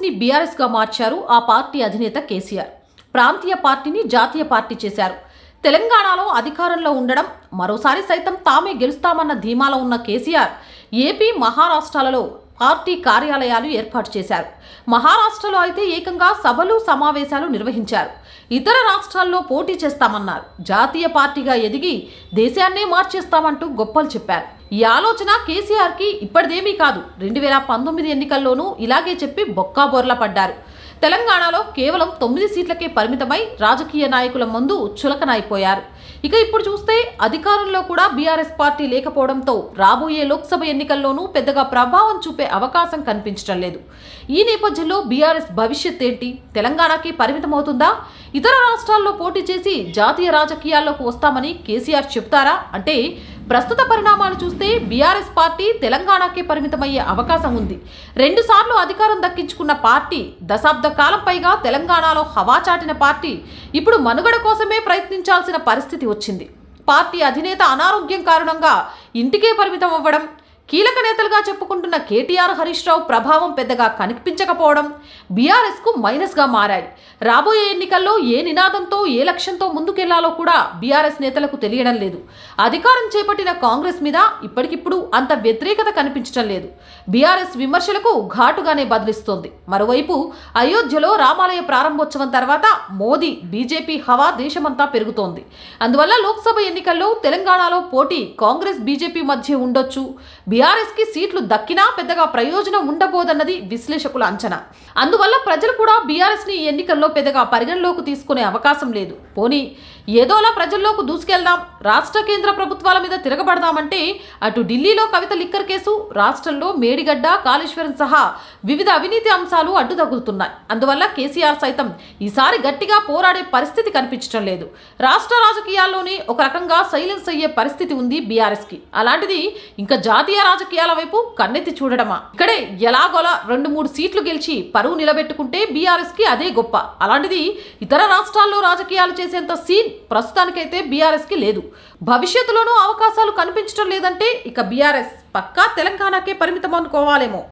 పార్టీని బీఆర్ఎస్గా మార్చారు ఆ పార్టీ అధినేత కేసీఆర్ ప్రాంతీయ పార్టీని జాతీయ పార్టీ చేశారు తెలంగాణలో అధికారంలో ఉండడం మరోసారి సైతం తామే గెలుస్తామన్న ధీమాలో ఉన్న కేసీఆర్ ఏపీ మహారాష్ట్రాలలో పార్టీ కార్యాలయాలు ఏర్పాటు చేశారు మహారాష్ట్రలో అయితే ఏకంగా సభలు సమావేశాలు నిర్వహించారు ఇతర రాష్ట్రాల్లో పోటీ చేస్తామన్నారు జాతీయ పార్టీగా ఎదిగి దేశాన్నే మార్చేస్తామంటూ గొప్పలు చెప్పారు ఈ ఆలోచన కేసీఆర్కి ఇప్పటిదేమీ కాదు రెండు వేల పంతొమ్మిది ఎన్నికల్లోనూ ఇలాగే చెప్పి బొక్కాబోర్ల పడ్డారు తెలంగాణలో కేవలం తొమ్మిది సీట్లకే పరిమితమై రాజకీయ నాయకుల ముందు చులకనైపోయారు ఇక ఇప్పుడు చూస్తే అధికారంలో కూడా బీఆర్ఎస్ పార్టీ లేకపోవడంతో రాబోయే లోక్సభ ఎన్నికల్లోనూ పెద్దగా ప్రభావం చూపే అవకాశం కనిపించడం లేదు ఈ నేపథ్యంలో బీఆర్ఎస్ భవిష్యత్ ఏంటి తెలంగాణకి పరిమితమవుతుందా ఇతర రాష్ట్రాల్లో పోటీ చేసి జాతీయ రాజకీయాల్లోకి వస్తామని కేసీఆర్ చెప్తారా అంటే ప్రస్తుత పరిణామాలు చూస్తే బీఆర్ఎస్ పార్టీ తెలంగాణకే పరిమితమయ్యే అవకాశం ఉంది రెండుసార్లు అధికారం దక్కించుకున్న పార్టీ దశాబ్ద కాలం పైగా తెలంగాణలో హవా చాటిన పార్టీ ఇప్పుడు మనుగడ కోసమే ప్రయత్నించాల్సిన పరిస్థితి వచ్చింది పార్టీ అధినేత అనారోగ్యం కారణంగా ఇంటికే పరిమితం అవ్వడం కీలక నేతలుగా చెప్పుకుంటున్న కేటీఆర్ హరీష్ రావు ప్రభావం పెద్దగా కనిపించకపోవడం బీఆర్ఎస్కు మైనస్గా మారాయి రాబోయే ఎన్నికల్లో ఏ నినాదంతో ఏ లక్ష్యంతో ముందుకెళ్లాలో కూడా బీఆర్ఎస్ నేతలకు తెలియడం లేదు అధికారం చేపట్టిన కాంగ్రెస్ మీద ఇప్పటికిప్పుడు అంత వ్యతిరేకత కనిపించడం లేదు బీఆర్ఎస్ విమర్శలకు ఘాటుగానే బదిలిస్తోంది మరోవైపు అయోధ్యలో రామాలయ ప్రారంభోత్సవం తర్వాత మోదీ బీజేపీ హవా దేశమంతా పెరుగుతోంది అందువల్ల లోక్సభ ఎన్నికల్లో తెలంగాణలో పోటీ కాంగ్రెస్ బీజేపీ మధ్య ఉండొచ్చు బీఆర్ఎస్ కి సీట్లు దక్కినా పెద్దగా ప్రయోజనం ఉండబోదన్నది విశ్లేషకుల అంచనా అందువల్ల ప్రజలు కూడా బీఆర్ఎస్ ని ఈ ఎన్నికల్లో పెద్దగా పరిగణలోకి తీసుకునే అవకాశం లేదు పోనీ ఏదోలా ప్రజల్లోకి దూసుకెళ్దాం రాష్ట్ర కేంద్ర ప్రభుత్వాల మీద తిరగబడదామంటే అటు ఢిల్లీలో కవిత లిక్కర్ కేసు రాష్ట్రంలో మేడిగడ్డ కాళేశ్వరం సహా వివిధ అవినీతి అంశాలు అడ్డు తగులుతున్నాయి అందువల్ల కేసీఆర్ సైతం ఈసారి గట్టిగా పోరాడే పరిస్థితి కనిపించడం లేదు రాష్ట్ర రాజకీయాల్లోనే ఒక రకంగా సైలెన్స్ అయ్యే పరిస్థితి ఉంది బీఆర్ఎస్ కి అలాంటిది ఇంకా జాతీయ రాజకీయాల వైపు కన్నెత్తి చూడడమా ఇక్కడే ఎలాగోలా రెండు మూడు సీట్లు గెలిచి పరువు నిలబెట్టుకుంటే బీఆర్ఎస్ కి అదే గొప్ప అలాంటిది ఇతర రాష్ట్రాల్లో రాజకీయాలు చేసేంత సీన్ ప్రస్తుతానికైతే బీఆర్ఎస్ కి లేదు భవిష్యత్తులోనూ అవకాశాలు కనిపించడం లేదంటే ఇక బీఆర్ఎస్ పక్కా తెలంగాణకే పరిమితం అనుకోవాలేమో